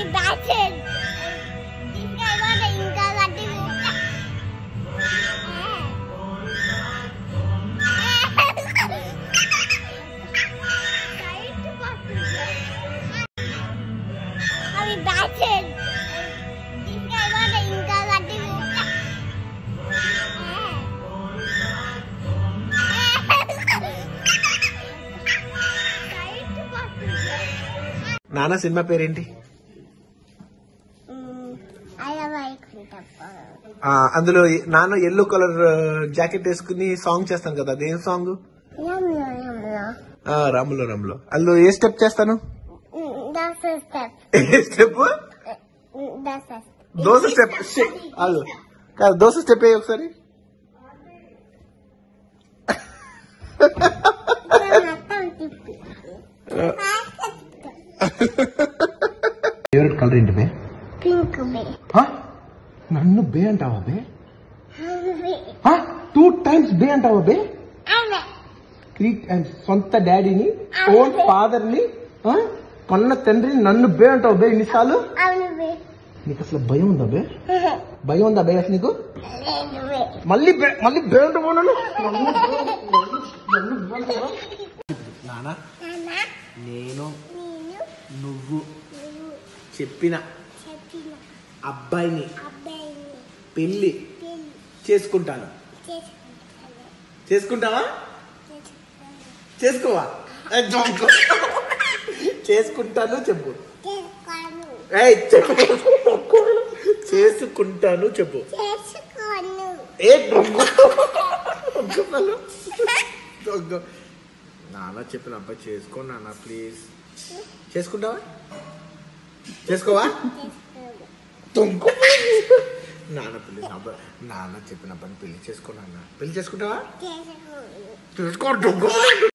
అవి బ్యాచెస్ ఇంకా ఇవాళ ఇంకా గట్టి అవి బ్యాచెస్ ఇంకా ఇవాళ ఇంకా గట్టి నాన్న సినిమా పేరేంటి ఆ, అందులో ఎ- నాన్న ఎల్లో కలర్ జాకెట్ వేసుకుని సాంగ్ చేస్తాను కదా అదేం సాంగ్ ఆ, రాములో రాములో అందులో ఏ స్టెప్ చేస్తాను That's a step. A step That's a step. దోశ స్టెప్ షే, ఆగు. కాదు దోశ స్టెప్ వేయి ఒకసారి ఫేవరెట్ కలర్ ఏంటి బే Pink bee. నన్ను బే అంటావా బే టూ టైమ్స్ బే అంటావా బే Ave. త్రీ టైమ్స్ సొంత డాడీని ఓన్ ఫాదర్ ని ఆ? కన్న తండ్రిని నన్ను బే అంటావు బే ఇన్నిసార్లు Ave bee. నీకు అసలు భయం ఉందా బే భయం ఉందా బే అసలు నీకు Red bee. మళ్ళీ బే- మళ్ళీ బే అంటావు నన్ను నానా Nana, నేను నేను నువ్వు నువ్వు చెప్పిన చెప్పిన అబ్బాయిని అబ్బాయిని పెళ్లి పెళ్లి చేసుకుంటాను చేసుకుంటాను చేసుకుంటావా చేసుకుంటాను చేసుకోవా ఏ, జోకు. చేసుకుంటాను చెప్పు చేసుకోను ఏయ్, చెప్పు చేసుకుంటాను చెప్పు చేసుకోను ఏ దొంగ దొంగలు. దొంగ నాన్న చెప్పిన అబ్బాయి చేసుకో నాన్న ప్లీజ్ చేసుకుంటావా చేసుకోవా చేసుకోను దొంగ నాన్న ప్లీజ్ అబ్బాయి నాన్న చెప్పిన అబ్బాయిని పెళ్లి చేసుకో నాన్న పెళ్లి చేసుకుంటావా చేసుకోను చేసుకో దొంగ